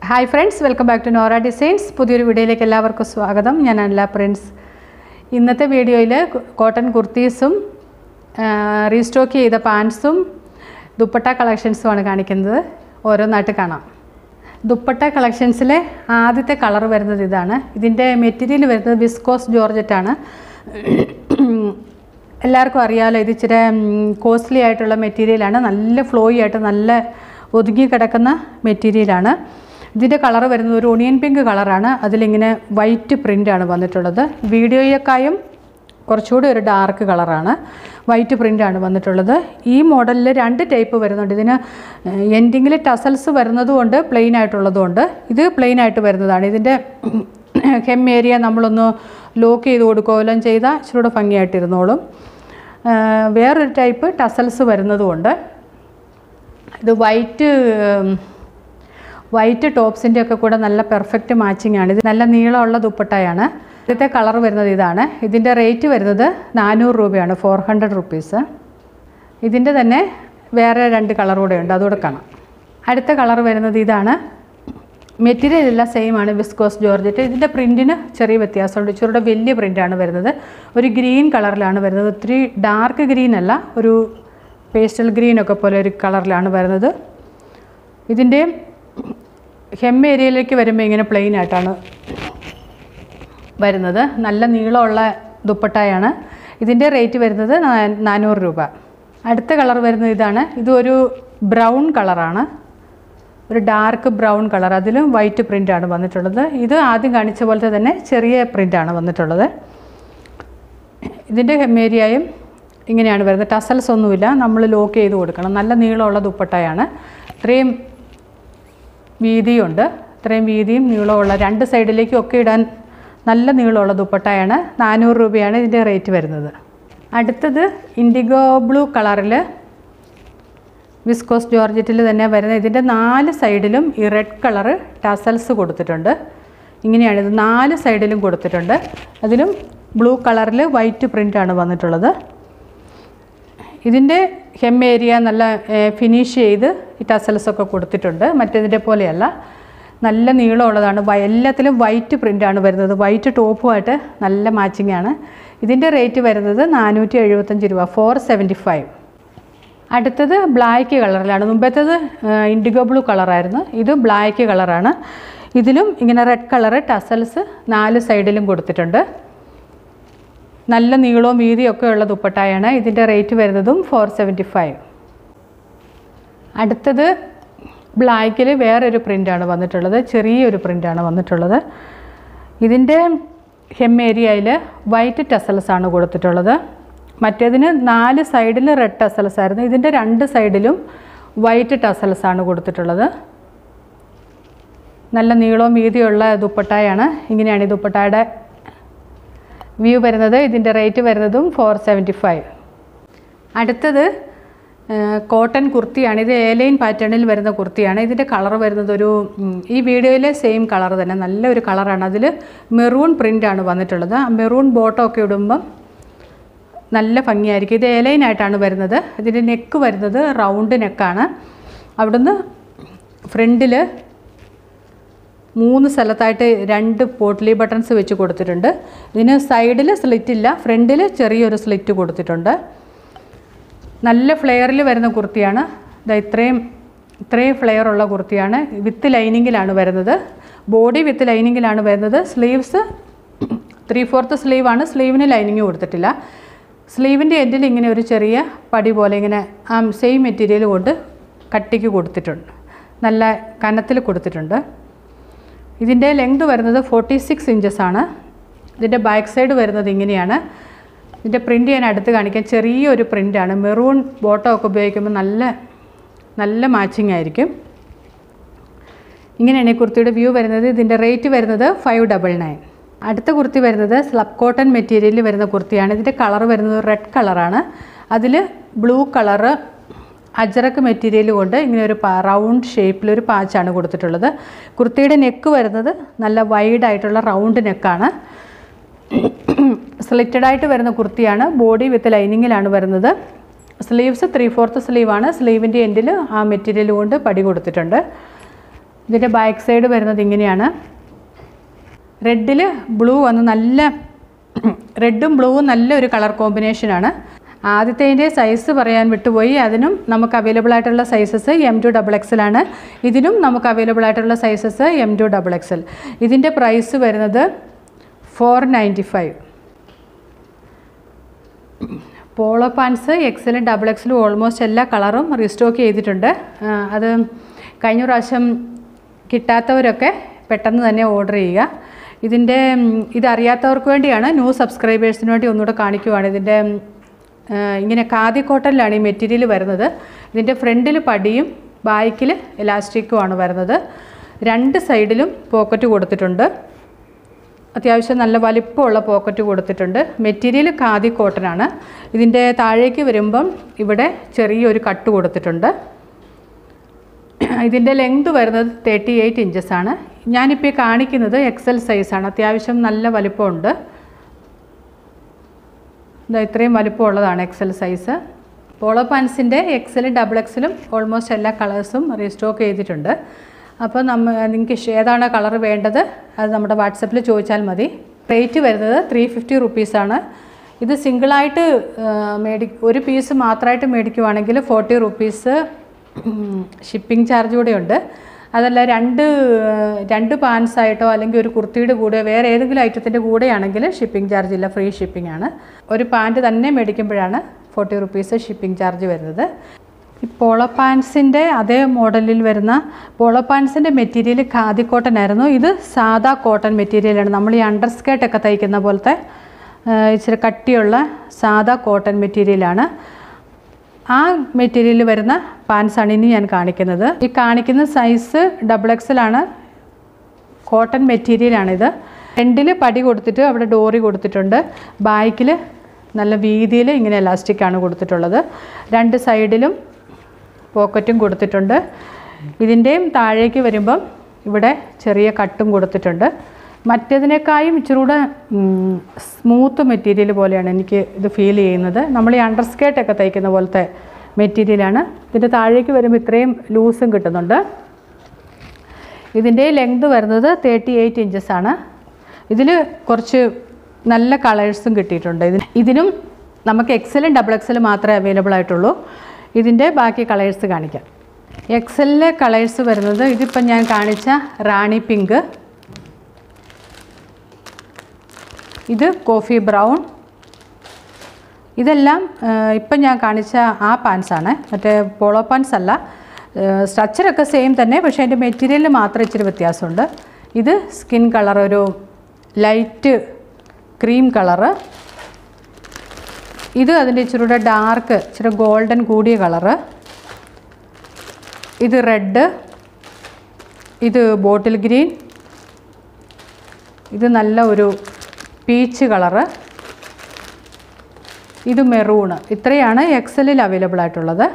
hi friends welcome back to Nora designs പുതിയൊരു വീഡിയോയിലേക്ക് എല്ലാവർക്കും സ്വാഗതം ഞാൻ അല്ല പ്രിൻസ് ഇന്നത്തെ വീഡിയോയിൽ കോട്ടൺ കുർത്തീസും റീസ്റ്റോക്ക് ചെയ്ത പാൻസും ദുപ്പട്ട കളക്ഷൻസുമാണ് കാണിക്കുന്നത് ഓരോന്നായിട്ട് കാണാം ദുപ്പട്ട കളക്ഷൻസിലെ ആദ്യത്തെ കളർ വരുന്നത് ഇതാണ് ഇതിൻ്റെ മെറ്റീരിയൽ വരുന്നത് വിസ്കോസ് ജോർജറ്റാണ് എല്ലാവർക്കും അറിയാമല്ലോ ഇത് ഇച്ചിരി കോസ്റ്റ്ലി ആയിട്ടുള്ള മെറ്റീരിയലാണ് നല്ല ഫ്ലോയി ആയിട്ട് നല്ല ഒതുങ്ങി കിടക്കുന്ന മെറ്റീരിയലാണ് ഇതിൻ്റെ കളർ വരുന്നത് ഒരു ഒണിയൻ പിങ്ക് കളറാണ് അതിലിങ്ങനെ വൈറ്റ് പ്രിൻ്റാണ് വന്നിട്ടുള്ളത് വീഡിയോയേക്കായും കുറച്ചുകൂടി ഒരു ഡാർക്ക് കളറാണ് വൈറ്റ് പ്രിൻ്റാണ് വന്നിട്ടുള്ളത് ഈ മോഡലിൽ രണ്ട് ടൈപ്പ് വരുന്നുണ്ട് ഇതിന് എൻഡിങ്ങിൽ ടസൽസ് വരുന്നതുകൊണ്ട് പ്ലെയിൻ ആയിട്ടുള്ളതുകൊണ്ട് ഇത് പ്ലെയിൻ ആയിട്ട് വരുന്നതാണ് ഇതിൻ്റെ ഹെം ഏരിയ നമ്മളൊന്ന് ലോക്ക് ചെയ്ത് കൊടുക്കുകയെല്ലാം ചെയ്താൽ ഇച്ചിരൂടെ ഭംഗിയായിട്ടിരുന്നോളും വേറൊരു ടൈപ്പ് ടസൽസ് വരുന്നതുകൊണ്ട് ഇത് വൈറ്റ് വൈറ്റ് ടോപ്സിൻ്റെ ഒക്കെ കൂടെ നല്ല പെർഫെക്റ്റ് മാച്ചിങ് ആണ് ഇത് നല്ല നീളമുള്ള ദുപ്പട്ടയാണ് ഇന്നത്തെ കളർ വരുന്നത് ഇതാണ് ഇതിൻ്റെ റേറ്റ് വരുന്നത് നാനൂറ് രൂപയാണ് ഫോർ ഹൺഡ്രഡ് റുപ്പീസ് ഇതിൻ്റെ തന്നെ വേറെ രണ്ട് കളർ കൂടെ ഉണ്ട് അതുകൂടെ കാണാം അടുത്ത കളർ വരുന്നത് ഇതാണ് മെറ്റീരിയൽ എല്ലാം സെയിം ആണ് വിസ്കോസ് ജോർജറ്റ് ഇതിൻ്റെ പ്രിൻറ്റിന് ചെറിയ വ്യത്യാസമുണ്ട് ഇച്ചിരൂടെ വലിയ പ്രിൻ്റാണ് വരുന്നത് ഒരു ഗ്രീൻ കളറിലാണ് വരുന്നത് ഒത്തിരി ഡാർക്ക് ഗ്രീൻ അല്ല ഒരു പേസ്റ്റൽ ഗ്രീൻ ഒക്കെ പോലെ ഒരു കളറിലാണ് വരുന്നത് ഇതിൻ്റെ ഹെം ഏരിയയിലേക്ക് വരുമ്പോൾ ഇങ്ങനെ പ്ലെയിൻ ആയിട്ടാണ് വരുന്നത് നല്ല നീളമുള്ള ദുപ്പട്ടയാണ് ഇതിൻ്റെ റേറ്റ് വരുന്നത് നാ- നാനൂറ് രൂപ അടുത്ത കളർ വരുന്നത് ഇതാണ് ഇതൊരു ബ്രൗൺ കളറാണ് ഒരു ഡാർക്ക് ബ്രൗൺ കളർ അതിലും വൈറ്റ് പ്രിൻ്റാണ് വന്നിട്ടുള്ളത് ഇത് ആദ്യം കാണിച്ച പോലത്തെ തന്നെ ചെറിയ പ്രിൻ്റാണ് വന്നിട്ടുള്ളത് ഇതിൻ്റെ ഹെമ്മേരിയായും ഇങ്ങനെയാണ് വരുന്നത് ടസൽസ് ഒന്നുമില്ല നമ്മൾ ലോക്ക് ചെയ്ത് കൊടുക്കണം നല്ല നീളമുള്ള ദുപ്പട്ടയാണ് ഇത്രയും വീതിയുണ്ട് ഇത്രയും വീതിയും നീളമുള്ള രണ്ട് സൈഡിലേക്കും ഒക്കെ ഇടാൻ നല്ല നീളമുള്ള ദുപ്പട്ടയാണ് നാനൂറ് രൂപയാണ് ഇതിൻ്റെ റേറ്റ് വരുന്നത് അടുത്തത് ഇൻഡിഗോ ബ്ലൂ കളറിൽ വിസ്കോസ് ജോർജറ്റിൽ തന്നെ വരുന്ന ഇതിൻ്റെ നാല് സൈഡിലും ഈ റെഡ് കളറ് ടസൽസ് കൊടുത്തിട്ടുണ്ട് ഇങ്ങനെയാണ് ഇത് നാല് സൈഡിലും കൊടുത്തിട്ടുണ്ട് അതിലും ബ്ലൂ കളറിൽ വൈറ്റ് പ്രിൻ്റാണ് വന്നിട്ടുള്ളത് ഇതിൻ്റെ ഹെം ഏരിയ നല്ല ഫിനിഷ് ചെയ്ത് ഈ ടസൽസ് ഒക്കെ കൊടുത്തിട്ടുണ്ട് മറ്റേതിൻ്റെ പോലെയല്ല നല്ല നീളമുള്ളതാണ് വ- എല്ലാത്തിലും വൈറ്റ് പ്രിൻ്റാണ് വരുന്നത് വൈറ്റ് ടോപ്പുമായിട്ട് നല്ല മാച്ചിങ് ആണ് ഇതിൻ്റെ റേറ്റ് വരുന്നത് നാനൂറ്റി എഴുപത്തഞ്ച് രൂപ ഫോർ സെവൻറ്റി ഫൈവ് അടുത്തത് ബ്ലാക്ക് കളറിലാണ് മുമ്പത്തേത് ഇൻഡിഗോ ബ്ലൂ കളറായിരുന്നു ഇത് ബ്ലാക്ക് കളറാണ് ഇതിലും ഇങ്ങനെ റെഡ് കളറ് ടസൽസ് നാല് സൈഡിലും കൊടുത്തിട്ടുണ്ട് നല്ല നീളവും വീതിയും ഒക്കെ ഉള്ള ദുപ്പട്ടായാണ് ഇതിൻ്റെ റേറ്റ് വരുന്നതും ഫോർ സെവൻറ്റി ഫൈവ് അടുത്തത് ബ്ലാക്കിൽ വേറൊരു പ്രിൻ്റാണ് വന്നിട്ടുള്ളത് ചെറിയൊരു പ്രിൻ്റാണ് വന്നിട്ടുള്ളത് ഇതിൻ്റെ ഹെം ഏരിയയിൽ വൈറ്റ് ടെസൽസ് ആണ് കൊടുത്തിട്ടുള്ളത് മറ്റേതിന് നാല് സൈഡിൽ റെഡ് ടെസൽസ് ആയിരുന്നു ഇതിൻ്റെ രണ്ട് സൈഡിലും വൈറ്റ് ടെസൽസ് ആണ് കൊടുത്തിട്ടുള്ളത് നല്ല നീളവും വീതിയുള്ള ദുപ്പട്ടായാണ് ഇങ്ങനെയാണ് ഈ ദുപ്പട്ടയുടെ വ്യൂ വരുന്നത് ഇതിൻ്റെ റേറ്റ് വരുന്നതും ഫോർ സെവൻറ്റി ഫൈവ് അടുത്തത് കോട്ടൺ കുർത്തിയാണ് ഇത് ഏലൈൻ പാറ്റേണിൽ വരുന്ന കുർത്തിയാണ് ഇതിൻ്റെ കളർ വരുന്നത് ഒരു ഉം, ഈ വീഡിയോയിലെ സെയിം കളർ തന്നെ നല്ലൊരു കളറാണ് അതിൽ മെറൂൺ പ്രിൻ്റാണ് വന്നിട്ടുള്ളത് ആ മെറൂൺ ബോട്ടം ഒക്കെ ഇടുമ്പം നല്ല ഭംഗിയായിരിക്കും ഇത് ഏലൈൻ ആയിട്ടാണ് വരുന്നത് ഇതിൻ്റെ നെക്ക് വരുന്നത് റൗണ്ട് നെക്കാണ് അവിടുന്ന് ഫ്രണ്ടിൽ മൂന്ന് സ്ഥലത്തായിട്ട് രണ്ട് പോട്ട്ലി ബട്ടൺസ് വെച്ച് കൊടുത്തിട്ടുണ്ട് ഇതിന് സൈഡിൽ സ്ലിറ്റ് ഇല്ല ഫ്രണ്ടിൽ ചെറിയൊരു സ്ലിറ്റ് കൊടുത്തിട്ടുണ്ട് നല്ല ഫ്ലെയറിൽ വരുന്ന കുർത്തിയാണ് ഇതാ ഇത്രയും ഇത്രയും ഫ്ലെയർ ഉള്ള കുർത്തിയാണ് വിത്ത് ലൈനിങ്ങിലാണ് വരുന്നത് ബോഡി വിത്ത് ലൈനിങ്ങിലാണ് വരുന്നത് സ്ലീവ്സ് ത്രീ ഫോർത്ത് സ്ലീവാണ് സ്ലീവിന് ലൈനിങ് കൊടുത്തിട്ടില്ല സ്ലീവിൻ്റെ എൻഡിൽ ഇങ്ങനെ ഒരു ചെറിയ പടി പോലെ ഇങ്ങനെ ആ സെയിം മെറ്റീരിയൽ കൊണ്ട് കട്ടിക്ക് കൊടുത്തിട്ടുണ്ട് നല്ല കനത്തിൽ കൊടുത്തിട്ടുണ്ട് ഇതിൻ്റെ ലെങ്ത് വരുന്നത് ഫോർട്ടി സിക്സ് ഇഞ്ചസ് ആണ് ഇതിൻ്റെ ബാക്ക് സൈഡ് വരുന്നത് ഇങ്ങനെയാണ് ഇതിൻ്റെ പ്രിൻ്റ് ഞാൻ അടുത്ത് കാണിക്കാം ചെറിയൊരു പ്രിൻ്റാണ് മെറൂൺ ബോട്ടം ഒക്കെ ഉപയോഗിക്കുമ്പോൾ നല്ല നല്ല മാച്ചിങ് ആയിരിക്കും ഇങ്ങനെയാണ് ഈ കുർത്തിയുടെ വ്യൂ വരുന്നത് ഇതിൻ്റെ റേറ്റ് വരുന്നത് ഫൈവ് ഡബിൾ നയൻ അടുത്ത കുർത്തി വരുന്നത് സ്ലബ് കോട്ടൺ മെറ്റീരിയലിൽ വരുന്ന കുർത്തിയാണ് ഇതിൻ്റെ കളർ വരുന്നത് റെഡ് കളറാണ് അതിൽ ബ്ലൂ കളറ് അജറക്ക് മെറ്റീരിയൽ കൊണ്ട് ഇങ്ങനെ ഒരു റൗണ്ട് ഷേപ്പിലൊരു പാച്ചാണ് കൊടുത്തിട്ടുള്ളത് കുർത്തിയുടെ നെക്ക് വരുന്നത് നല്ല വൈഡ് ആയിട്ടുള്ള റൗണ്ട് നെക്കാണ് സ്ലിറ്റഡ് ആയിട്ട് വരുന്ന കുർത്തിയാണ് ബോഡി വിത്ത് ലൈനിങ്ങിലാണ് വരുന്നത് സ്ലീവ്സ് ത്രീ ഫോർത്ത് സ്ലീവാണ് സ്ലീവിൻ്റെ എൻഡിൽ ആ മെറ്റീരിയൽ കൊണ്ട് പടി കൊടുത്തിട്ടുണ്ട് ഇതിൻ്റെ ബാക്ക് സൈഡ് വരുന്നത് ഇങ്ങനെയാണ് റെഡിൽ ബ്ലൂ വന്ന് നല്ല റെഡും ബ്ലൂവും നല്ലൊരു കളർ കോമ്പിനേഷനാണ് ആദ്യത്തേതിൻ്റെ സൈസ് പറയാൻ വിട്ടുപോയി അതിനും നമുക്ക് അവൈലബിൾ ആയിട്ടുള്ള sizes M to double XL ആണ് ഇതിനും നമുക്ക് അവൈലബിൾ ആയിട്ടുള്ള sizes M to double XL ഇതിൻ്റെ പ്രൈസ് വരുന്നത് four ninety five polo pants എക്സലും ഡബിൾ എക്സലും ഓൾമോസ്റ്റ് എല്ലാ കളറും റീസ്റ്റോക്ക് ചെയ്തിട്ടുണ്ട് ആ, അത് കഴിഞ്ഞ പ്രാവശ്യം കിട്ടാത്തവരൊക്കെ പെട്ടെന്ന് തന്നെ ഓർഡർ ചെയ്യുക ഇതിൻ്റെ ഉം, ഇതറിയാത്തവർക്ക് വേണ്ടിയാണ് ന്യൂ സബ്സ്ക്രൈബേഴ്സിന് വേണ്ടി ഒന്നുകൂടെ കാണിക്കുവാണ് ഇതിൻ്റെ ഉം, ആ, ഇങ്ങനെ കാതി കോട്ടണിലാണ് ഈ മെറ്റീരിയൽ വരുന്നത് ഇതിൻ്റെ ഫ്രണ്ടിൽ പടിയും ബാക്കിൽ എലാസ്റ്റിക്കുമാണ് വരുന്നത് രണ്ട് സൈഡിലും പോക്കറ്റ് കൊടുത്തിട്ടുണ്ട് അത്യാവശ്യം നല്ല വലിപ്പമുള്ള പോക്കറ്റ് കൊടുത്തിട്ടുണ്ട് മെറ്റീരിയൽ ഖാദി കോട്ടനാണ് ഇതിൻ്റെ താഴേക്ക് വരുമ്പം ഇവിടെ ചെറിയൊരു കട്ട് കൊടുത്തിട്ടുണ്ട് ഇതിൻ്റെ ലെങ്ത് വരുന്നത് തേർട്ടി എയ്റ്റ് ഇഞ്ചസ് ആണ് ഞാനിപ്പോൾ ഈ കാണിക്കുന്നത് എക്സൽ സൈസാണ് അത്യാവശ്യം നല്ല വലിപ്പമുണ്ട് ഇതാ ഇത്രയും വലിപ്പമുള്ളതാണ് എക്സൽ സൈസ് പോളോ പാൻസിൻ്റെ എക്സലും ഡബിൾ എക്സലും ഓൾമോസ്റ്റ് എല്ലാ കളേഴ്സും റീസ്റ്റോക്ക് ചെയ്തിട്ടുണ്ട് അപ്പോൾ നമ്മ നിങ്ങൾക്ക് ഇഷ്- ഏതാണ് കളർ വേണ്ടത് അത് നമ്മുടെ വാട്സപ്പിൽ ചോദിച്ചാൽ മതി റേറ്റ് വരുന്നത് ത്രീ ഫിഫ്റ്റി റുപ്പീസാണ് ഇത് സിംഗിളായിട്ട് മേടി ഒരു പീസ് മാത്രമായിട്ട് മേടിക്കുവാണെങ്കിൽ ഫോർട്ടി റുപ്പീസ് ഷിപ്പിംഗ് ചാർജ് കൂടെ ഉണ്ട് അതല്ല രണ്ട് ഏഹ്, രണ്ട് പാൻസ് ആയിട്ടോ അല്ലെങ്കിൽ ഒരു കുർത്തിയുടെ കൂടെ വേറെ ഏതെങ്കിലും ഐറ്റത്തിൻ്റെ കൂടെയാണെങ്കിൽ ഷിപ്പിംഗ് ചാർജ് ഇല്ല ഫ്രീ ഷിപ്പിംഗ് ആണ് ഒരു പാൻറ്റ് തന്നെ മേടിക്കുമ്പോഴാണ് ഫോർട്ടി റുപ്പീസ് ഷിപ്പിംഗ് ചാർജ് വരുന്നത് ഈ പോളോ പാൻസിൻ്റെ അതേ മോഡലിൽ വരുന്ന പോളോ പാൻസിൻ്റെ മെറ്റീരിയൽ ഖാദി കോട്ടൺ ആയിരുന്നു ഇത് സാദാ കോട്ടൺ മെറ്റീരിയലാണ് നമ്മൾ ഈ അണ്ടർ സ്കേർട്ടൊക്കെ തയ്ക്കുന്ന പോലത്തെ ഏഹ്, ഇച്ചിരി കട്ടിയുള്ള സാദാ കോട്ടൺ മെറ്റീരിയലാണ് ആ മെറ്റീരിയലിൽ വരുന്ന പാൻസാണ് ഇനി ഞാൻ കാണിക്കുന്നത് ഈ കാണിക്കുന്ന സൈസ് ഡബിൾ എക്സലാണ് കോട്ടൺ മെറ്റീരിയലാണിത് ഫ്രണ്ടിൽ പടി കൊടുത്തിട്ട് അവിടെ ഡോറി കൊടുത്തിട്ടുണ്ട് ബാക്കിൽ നല്ല വീതിയിൽ ഇങ്ങനെ എലാസ്റ്റിക്കാണ് കൊടുത്തിട്ടുള്ളത് രണ്ട് സൈഡിലും പോക്കറ്റും കൊടുത്തിട്ടുണ്ട് ഇതിൻ്റെയും താഴേക്ക് വരുമ്പം ഇവിടെ ചെറിയ കട്ടും കൊടുത്തിട്ടുണ്ട് മറ്റേതിനേക്കാളും ഇച്ചിരി കൂടെ സ്മൂത്ത് മെറ്റീരിയൽ പോലെയാണ് എനിക്ക് ഇത് ഫീൽ ചെയ്യുന്നത് നമ്മൾ ഈ അണ്ടർ സ്കേർട്ടൊക്കെ തയ്ക്കുന്ന പോലത്തെ മെറ്റീരിയലാണ് ഇതിൻ്റെ താഴേക്ക് വരുമ്പോൾ ഇത്രയും ലൂസും കിട്ടുന്നുണ്ട് ഇതിൻ്റെ ലെങ്ത് വരുന്നത് തേർട്ടി എയ്റ്റ് ഇഞ്ചസ് ആണ് ഇതിൽ കുറച്ച് നല്ല കളേഴ്സും കിട്ടിയിട്ടുണ്ട് ഇതിന് ഇതിനും നമുക്ക് എക്സലും ഡബിൾ എക്സലും മാത്രമേ അവൈലബിൾ ആയിട്ടുള്ളൂ ഇതിൻ്റെ ബാക്കി കളേഴ്സ് കാണിക്കാം എക്സലിലെ കളേഴ്സ് വരുന്നത് ഇതിപ്പം ഞാൻ കാണിച്ച റാണി പിങ്ക് ഇത് കോഫി ബ്രൗൺ ഇതെല്ലാം ഇപ്പം ഞാൻ കാണിച്ച ആ പാൻസാണ് മറ്റേ പോളോ പാൻസ് അല്ല സ്ട്രക്ചറൊക്കെ സെയിം തന്നെ പക്ഷേ അതിൻ്റെ മെറ്റീരിയലിൽ മാത്രം ഇച്ചിരി വ്യത്യാസമുണ്ട് ഇത് സ്കിൻ കളർ ഒരു ലൈറ്റ് ക്രീം കളറ് ഇത് അതിൻ്റെ ഇച്ചിരി കൂടെ ഡാർക്ക് ഇച്ചിരി ഗോൾഡൻ കൂടിയ കളറ് ഇത് റെഡ് ഇത് ബോട്ടിൽ ഗ്രീൻ ഇത് നല്ല ഒരു പീച്ച് കളറ് ഇത് മെറൂണ് ഇത്രയാണ് എക്സലിൽ അവൈലബിൾ ആയിട്ടുള്ളത്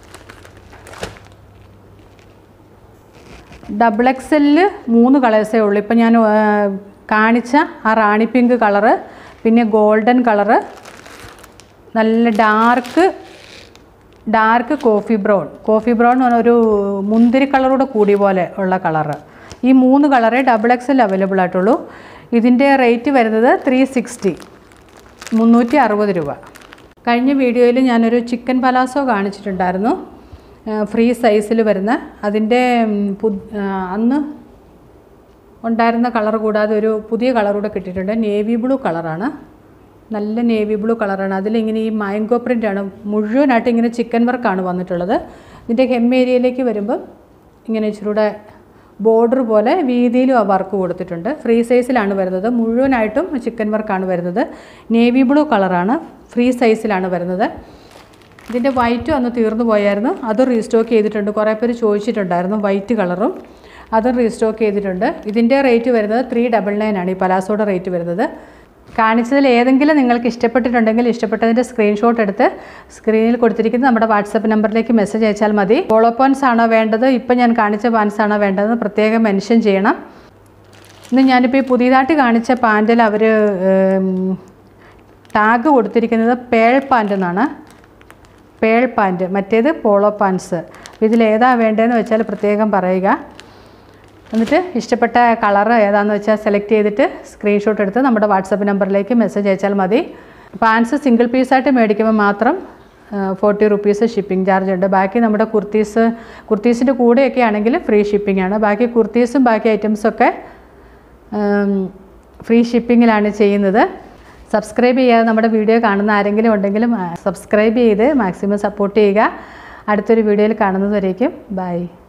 ഡബിൾ എക്സലിൽ മൂന്ന് കളേഴ്സേ ഉള്ളൂ ഇപ്പം ഞാൻ ആ, കാണിച്ച ആ റാണി പിങ്ക് കളറ് പിന്നെ ഗോൾഡൻ കളറ് നല്ല dark dark coffee brown coffee brown എന്ന് പറഞ്ഞാൽ ഒരു മുന്തിരി കളറൂടെ കൂടിയ പോലെ ഉള്ള കളറ് ഈ മൂന്ന് കളറേ ഡബിൾ എക്സൽ അവൈലബിൾ ആയിട്ടുള്ളൂ ഇതിൻ്റെ റേറ്റ് വരുന്നത് ത്രീ സിക്സ്റ്റി മുന്നൂറ്റി അറുപത് രൂപ കഴിഞ്ഞ വീഡിയോയിൽ ഞാനൊരു ചിക്കൻ പലാസോ കാണിച്ചിട്ടുണ്ടായിരുന്നു ഫ്രീ സൈസിൽ വരുന്ന അതിൻ്റെ ഉം, പു- ആ, അന്ന് ഉണ്ടായിരുന്ന കളർ കൂടാതെ ഒരു പുതിയ കളർ കൂടെ കിട്ടിയിട്ടുണ്ട് നേവി ബ്ലൂ കളറാണ് നല്ല നേവി ബ്ലൂ കളറാണ് അതിലിങ്ങനെ ഈ മാംഗോ പ്രിൻ്റാണ് മുഴുവനായിട്ട് ഇങ്ങനെ ചിക്കൻ വർക്കാണ് വന്നിട്ടുള്ളത് ഇതിൻ്റെ ഹെം ഏരിയയിലേക്ക് വരുമ്പം ഇങ്ങനെ ഇച്ചിരി കൂടെ ബോർഡർ പോലെ വീതിയിലും ആ വർക്ക് കൊടുത്തിട്ടുണ്ട് ഫ്രീ സൈസിലാണ് വരുന്നത് മുഴുവനായിട്ടും ചിക്കൻ വർക്കാണ് വരുന്നത് നേവി ബ്ലൂ കളറാണ് ഫ്രീ സൈസിലാണ് വരുന്നത് ഇതിൻ്റെ വൈറ്റും അന്ന് തീർന്നു പോയായിരുന്നു അത് റീസ്റ്റോക്ക് ചെയ്തിട്ടുണ്ട് കുറേ പേര് ചോദിച്ചിട്ടുണ്ടായിരുന്നു വൈറ്റ് കളറും അതും റീസ്റ്റോക്ക് ചെയ്തിട്ടുണ്ട് ഇതിൻ്റെ റേറ്റ് വരുന്നത് ത്രീ ഡബിൾ നയൻ ആണ് ഈ പലാസോയുടെ റേറ്റ് വരുന്നത് കാണിച്ചതിൽ ഏതെങ്കിലും നിങ്ങൾക്ക് ഇഷ്ടപ്പെട്ടിട്ടുണ്ടെങ്കിൽ ഇഷ്ടപ്പെട്ടതിൻ്റെ സ്ക്രീൻഷോട്ട് എടുത്ത് സ്ക്രീനിൽ കൊടുത്തിരിക്കുന്ന നമ്മുടെ വാട്സപ്പ് നമ്പറിലേക്ക് മെസ്സേജ് അയച്ചാൽ മതി പോളോ പോൻസ് ആണോ വേണ്ടത് ഇപ്പം ഞാൻ കാണിച്ച പാൻസ് ആണോ വേണ്ടതെന്ന് പ്രത്യേകം മെൻഷൻ ചെയ്യണം ഇന്ന് ഞാനിപ്പോൾ ഈ പുതിയതായിട്ട് കാണിച്ച പാൻറ്റിൽ അവർ ടാഗ് കൊടുത്തിരിക്കുന്നത് പേൾ പാൻറ് എന്നാണ് പേൾ പാൻറ് മറ്റേത് പോളോ പാൻസ് ഇതിലേതാ വേണ്ടതെന്ന് വെച്ചാൽ പ്രത്യേകം പറയുക എന്നിട്ട് ഇഷ്ടപ്പെട്ട കളർ ഏതാണെന്ന് വെച്ചാൽ സെലക്ട് ചെയ്തിട്ട് സ്ക്രീൻഷോട്ട് എടുത്ത് നമ്മുടെ വാട്സപ്പ് നമ്പറിലേക്ക് മെസ്സേജ് അയച്ചാൽ മതി പാൻസ് സിംഗിൾ പീസായിട്ട് മേടിക്കുമ്പോൾ മാത്രം ഫോർട്ടി റുപ്പീസ് ഷിപ്പിംഗ് ചാർജ് ഉണ്ട് ബാക്കി നമ്മുടെ കുർത്തീസ് കുർത്തീസിൻ്റെ കൂടെയൊക്കെ ആണെങ്കിൽ ഫ്രീ ഷിപ്പിംഗ് ആണ് ബാക്കി കുർത്തീസും ബാക്കി ഐറ്റംസൊക്കെ ഫ്രീ ഷിപ്പിങ്ങിലാണ് ചെയ്യുന്നത് സബ്സ്ക്രൈബ് ചെയ്യാതെ നമ്മുടെ വീഡിയോ കാണുന്ന ആരെങ്കിലും ഉണ്ടെങ്കിലും സബ്സ്ക്രൈബ് ചെയ്ത് മാക്സിമം സപ്പോർട്ട് ചെയ്യുക അടുത്തൊരു വീഡിയോയിൽ കാണുന്നതുവരേക്കും ബൈ